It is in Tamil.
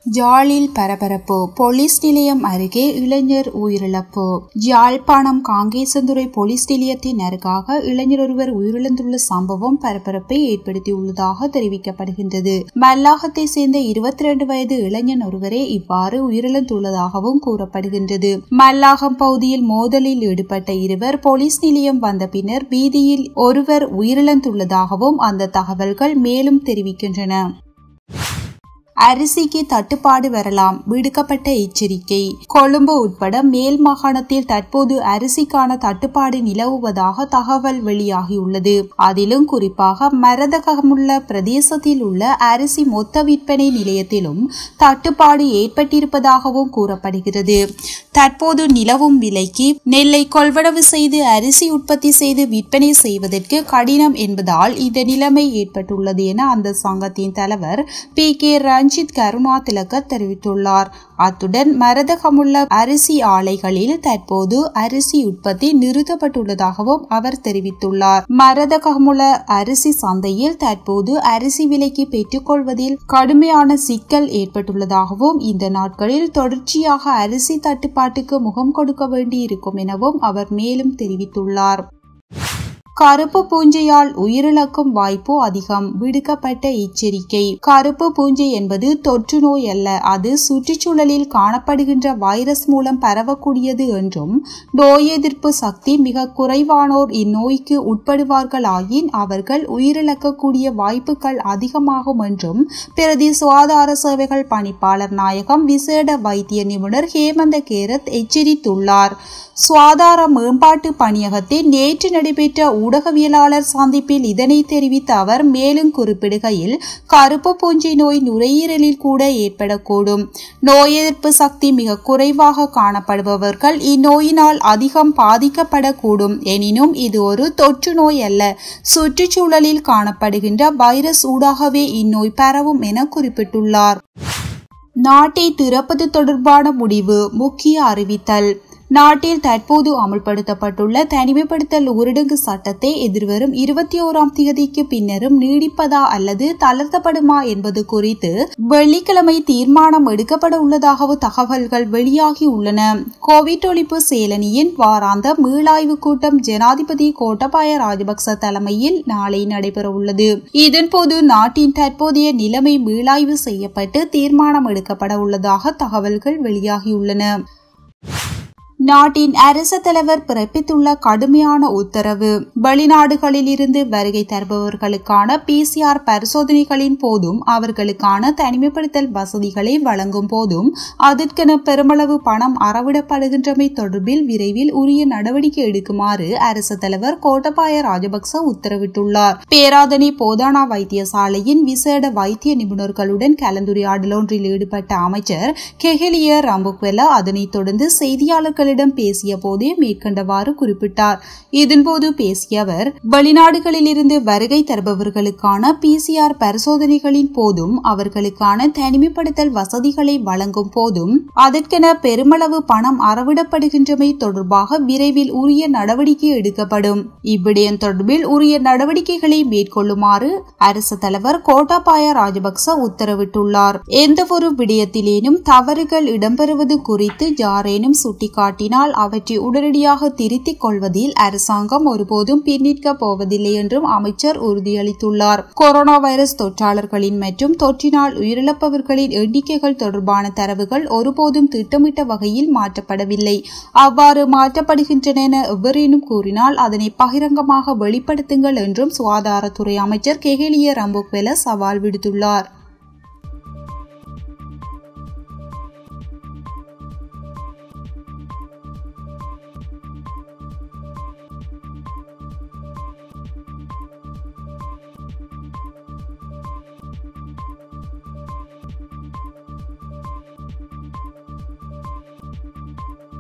ஜாலில் பரபரப்பு போலீஸ் நிலையம் அருகே இளைஞர் உயிரிழப்பு யாழ்ப்பாணம் காங்கேசந்துறை போலீஸ் நிலையத்தின் அருகாக இளைஞர் ஒருவர் உயிரிழந்துள்ள சம்பவம் பரபரப்பை ஏற்படுத்தியுள்ளதாக தெரிவிக்கப்படுகின்றது மல்லாகத்தை சேர்ந்த இருபத்தி ரெண்டு வயது இளைஞன் ஒருவரே இவ்வாறு உயிரிழந்துள்ளதாகவும் கூறப்படுகின்றது மல்லாகம் பகுதியில் மோதலில் ஈடுபட்ட இருவர் போலீஸ் நிலையம் வந்த பின்னர் வீதியில் ஒருவர் உயிரிழந்துள்ளதாகவும் அந்த தகவல்கள் மேலும் தெரிவிக்கின்றன அரிசிக்கு தட்டுப்பாடு வரலாம் விடுக்கப்பட்ட எச்சரிக்கை கொழும்பு உட்பட மேல் மாகாணத்தில் தற்போது அரிசிக்கான தட்டுப்பாடு நிலவுவதாக தகவல் வெளியாகியுள்ளது அதிலும் குறிப்பாக மரதகமுள்ள பிரதேசத்தில் உள்ள அரிசி மொத்த விற்பனை நிலையத்திலும் தட்டுப்பாடு ஏற்பட்டிருப்பதாகவும் கூறப்படுகிறது தற்போது நிலவும் விலைக்கு நெல்லை கொள்வனவு செய்து அரிசி உற்பத்தி செய்து விற்பனை செய்வதற்கு கடினம் என்பதால் இந்த நிலைமை ஏற்பட்டுள்ளது என அந்த சங்கத்தின் தலைவர் P K Ranjith Karunathilaka தெரிவித்துள்ளார் அத்துடன் மரதகமுள்ள அரிசி ஆலைகளில் தற்போது அரிசி உற்பத்தி நிறுத்தப்பட்டுள்ளதாகவும் அவர் தெரிவித்துள்ளார் மரதகமுள்ள அரிசி சந்தையில் தற்போது அரிசி விலைக்கு பெற்றுக்கொள்வதில் கடுமையான சிக்கல் ஏற்பட்டுள்ளதாகவும் இந்த நாட்களில் தொடர்ச்சியாக அரிசி தட்டுப்பாட்டுக்கு முகம் கொடுக்க வேண்டியிருக்கும் எனவும் அவர் மேலும் தெரிவித்துள்ளார் கருப்பு பூஞ்சையால் உயிரிழக்கும் வாய்ப்பு அதிகம் விடுக்கப்பட்ட எச்சரிக்கை கருப்பு பூஞ்சை என்பது தொற்று நோய் அல்ல அது சுற்றுச்சூழலில் காணப்படுகின்ற வைரஸ் மூலம் பரவக்கூடியது என்றும் நோய் எதிர்ப்பு சக்தி மிக குறைவானோர் இந்நோய்க்கு உட்படுவார்களாயின் அவர்கள் உயிரிழக்கக்கூடிய வாய்ப்புகள் அதிகமாகும் என்றும் பிரதி சுகாதார சேவைகள் பணிப்பாளர் நாயகம் விசேட வைத்திய நிபுணர் ஹேமந்த கேரத் எச்சரித்துள்ளார் சுகாதார மேம்பாட்டு பணியகத்தில் நேற்று நடைபெற்ற ஊடகவியலாளர் சந்திப்பில் இதனை தெரிவித்த அவர் மேலும் குறிப்பிடுகையில் கருப்பு பூஞ்சை நோய் நுரையீரலில் கூட ஏற்படக்கூடும் நோய் எதிர்ப்பு சக்தி மிக குறைவாக காணப்படுபவர்கள் இந்நோயினால் அதிகம் பாதிக்கப்படக்கூடும் எனினும் இது ஒரு தொற்று நோய் அல்ல சுற்றுச்சூழலில் காணப்படுகின்ற வைரஸ் ஊடாகவே இந்நோய் பரவும் என குறிப்பிட்டுள்ளார் நாட்டை திறப்பது தொடர்பான முடிவு முக்கிய அறிவித்தல் நாட்டில் தற்போது அமல்படுத்தப்பட்டுள்ள தனிமைப்படுத்தல் ஊரடங்கு சட்டத்தை எதிர்வரும் இருபத்தி ஓராம் தேதிக்கு பின்னரும் நீடிப்பதா அல்லது தளர்த்தப்படுமா என்பது குறித்து வெள்ளிக்கிழமை தீர்மானம் எடுக்கப்பட உள்ளதாகவும் தகவல்கள் வெளியாகி உள்ளன கோவிட் ஒழிப்பு செயலணியின் வாராந்த மீளாய்வு கூட்டம் ஜனாதிபதி கோட்டபாய ராஜபக்ச தலைமையில் நாளை நடைபெறவுள்ளது இதன்போது நாட்டின் தற்போதைய நிலைமை மீளாய்வு செய்யப்பட்டு தீர்மானம் எடுக்கப்பட உள்ளதாக தகவல்கள் வெளியாகியுள்ளன நாட்டின் அரச தலைவர் பிறப்பித்துள்ள கடுமையான உத்தரவு வெளிநாடுகளில் இருந்து வருகை தருபவர்களுக்கான பிசிஆர் பரிசோதனைகளின் போதும் அவர்களுக்கான தனிமைப்படுத்தல் வசதிகளை வழங்கும் போதும் அதற்கென பெருமளவு பணம் அறவிடப்படுகின்றமை தொடர்பில் விரைவில் உரிய நடவடிக்கை எடுக்குமாறு அரச தலைவர் கோட்டபாய ராஜபக்ச உத்தரவிட்டுள்ளார் பேராதனை போதானா வைத்தியசாலையின் விசேட வைத்திய நிபுணர்களுடன் கலந்துரையாடல் ஒன்றில் ஈடுபட்ட அமைச்சர் கெஹலிய ரம்புக்வெலா அதனைத் தொடர்ந்து செய்தியாளர்கள் செய்தியாளர்களிடம் பேசிய போதே மேற்கண்டவாறு குறிப்பிட்டார் இதன்போது பேசிய அவர் வெளிநாடுகளில் இருந்து வருகை தருபவர்களுக்கான பிசிஆர் பரிசோதனைகளின் போதும் அவர்களுக்கான தனிமைப்படுத்தல் வசதிகளை வழங்கும் போதும் அதற்கென பெருமளவு பணம் அறவிடப்படுகின்றமை தொடர்பாக விரைவில் உரிய நடவடிக்கை எடுக்கப்படும் இவ்விடயம் தொடர்பில் உரிய நடவடிக்கைகளை மேற்கொள்ளுமாறு அரசு தலைவர் கோட்டாபாய ராஜபக்ச உத்தரவிட்டுள்ளார் எந்தவொரு விடயத்திலேனும் தவறுகள் இடம்பெறுவது குறித்து யாரேனும் சுட்டிக்காட்டி காட்டினால் அவற்றை உடனடியாக திருத்திக் கொள்வதில் அரசாங்கம் ஒருபோதும் பின்னிற்கப் போவதில்லை என்றும் அமைச்சர் உறுதியளித்துள்ளார் கொரோனா வைரஸ் தொற்றாளர்களின் மற்றும் தொற்றினால் உயிரிழப்பவர்களின் எண்ணிக்கைகள் தொடர்பான தரவுகள் ஒருபோதும் திட்டமிட்ட வகையில் மாற்றப்படவில்லை அவ்வாறு மாற்றப்படுகின்றன என எவரேனும் கூறினால் அதனை பகிரங்கமாக வெளிப்படுத்துங்கள் என்றும் சுகாதாரத்துறை அமைச்சர் கெஹலிய ரம்போக்வெல சவால் விடுத்துள்ளார்